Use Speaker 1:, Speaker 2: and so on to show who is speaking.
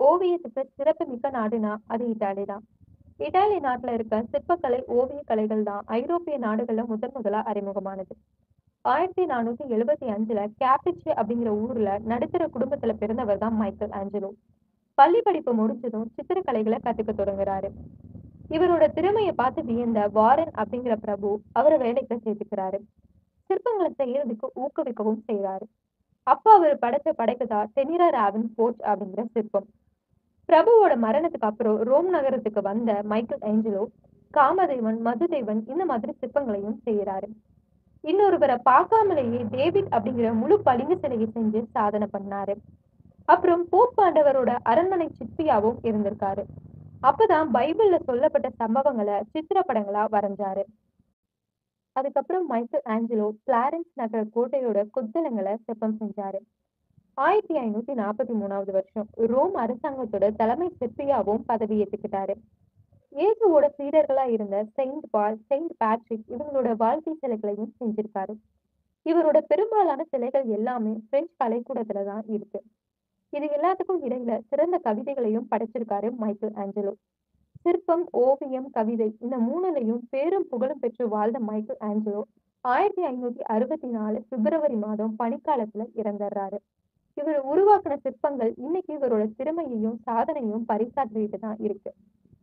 Speaker 1: ஓவியத்துக்கு சிறப்புமிக்க நாடுனா அது இத்தாலி தான் இத்தாலி நாட்டுல இருக்க சிற்பக்கலை ஓவிய கலைகள் தான் ஐரோப்பிய நாடுகள்ல முதன் முதலா அறிமுகமானது ஆயிரத்தி நானூத்தி எழுபத்தி அஞ்சுல கேப்ரிச்சி அப்படிங்கிற ஊர்ல நடுத்தர குடும்பத்துல பிறந்தவர் தான் மைக்கேல் ஆஞ்சலோ பள்ளி படிப்பு முடிச்சதும் சித்திரக்கலைகளை கத்துக்க தொடங்குறாரு இவரோட திறமையை பார்த்து வியந்த வாரன் அப்படிங்கிற பிரபு அவரை வேலைக்கு சேர்த்துக்கிறாரு சிற்பங்களை செய்யறதுக்கு ஊக்குவிக்கவும் செய்றாரு அப்பா அவர் படைச்ச படைப்புதா டெனிரா ராவன் போர்ட் அப்படிங்கிற சிற்பம் பிரபுவோட மரணத்துக்கு அப்புறம் ரோம் நகரத்துக்கு வந்த மைக்கேல் ஏஞ்சலோ காமதேவன் மதுதேவன் இந்த மாதிரி சிற்பங்களையும் செய்யறாரு இன்னொருவரை பார்க்காமலேயே டேவிட் அப்படிங்கிற முழு பளிங்கு சிலையை செஞ்சு சாதனை பண்ணாரு அப்புறம் போப்பாண்டவரோட அரண்மனை சிற்பியாவும் இருந்திருக்காரு அப்பதான் பைபிள்ல சொல்லப்பட்ட சம்பவங்களை சித்திரப்படங்களா வரைஞ்சாரு அதுக்கப்புறம் மைக்கேல் ஆஞ்சலோ பிளாரன்ஸ் நகர கோட்டையோட கொத்தளங்களை சிற்பம் செஞ்சாரு ஆயிரத்தி ஐநூத்தி நாற்பத்தி மூணாவது வருஷம் ரோம் அரசாங்கத்தோட தலைமை சிற்பியாவும் பதவி ஏத்துக்கிட்டாரு இயேசுவோட சீடர்களா இருந்த செயின்ட் பால் செயின்ட் பேட்ரிக் இவங்களோட வாழ்க்கை சிலைகளையும் செஞ்சிருக்காரு இவரோட பெரும்பாலான சிலைகள் எல்லாமே பிரெஞ்சு கலைக்கூடத்துல தான் இருக்கு இது எல்லாத்துக்கும் இடையில சிறந்த கவிதைகளையும் படைச்சிருக்காரு மைக்கேல் ஆஞ்சலோ சிற்பம் ஓவியம் கவிதை இந்த மூணுலையும் பேரும் புகழும் பெற்று வாழ்ந்த மைக்கேல் ஆஞ்சலோ ஆயிரத்தி ஐநூத்தி அறுபத்தி நாலு பிப்ரவரி மாதம் பனிக்காலத்துல இறந்துடுறாரு இவர் உருவாக்கின சிற்பங்கள் இன்னைக்கு இவரோட திறமையையும் சாதனையும் பறைசாற்றிட்டு தான் இருக்கு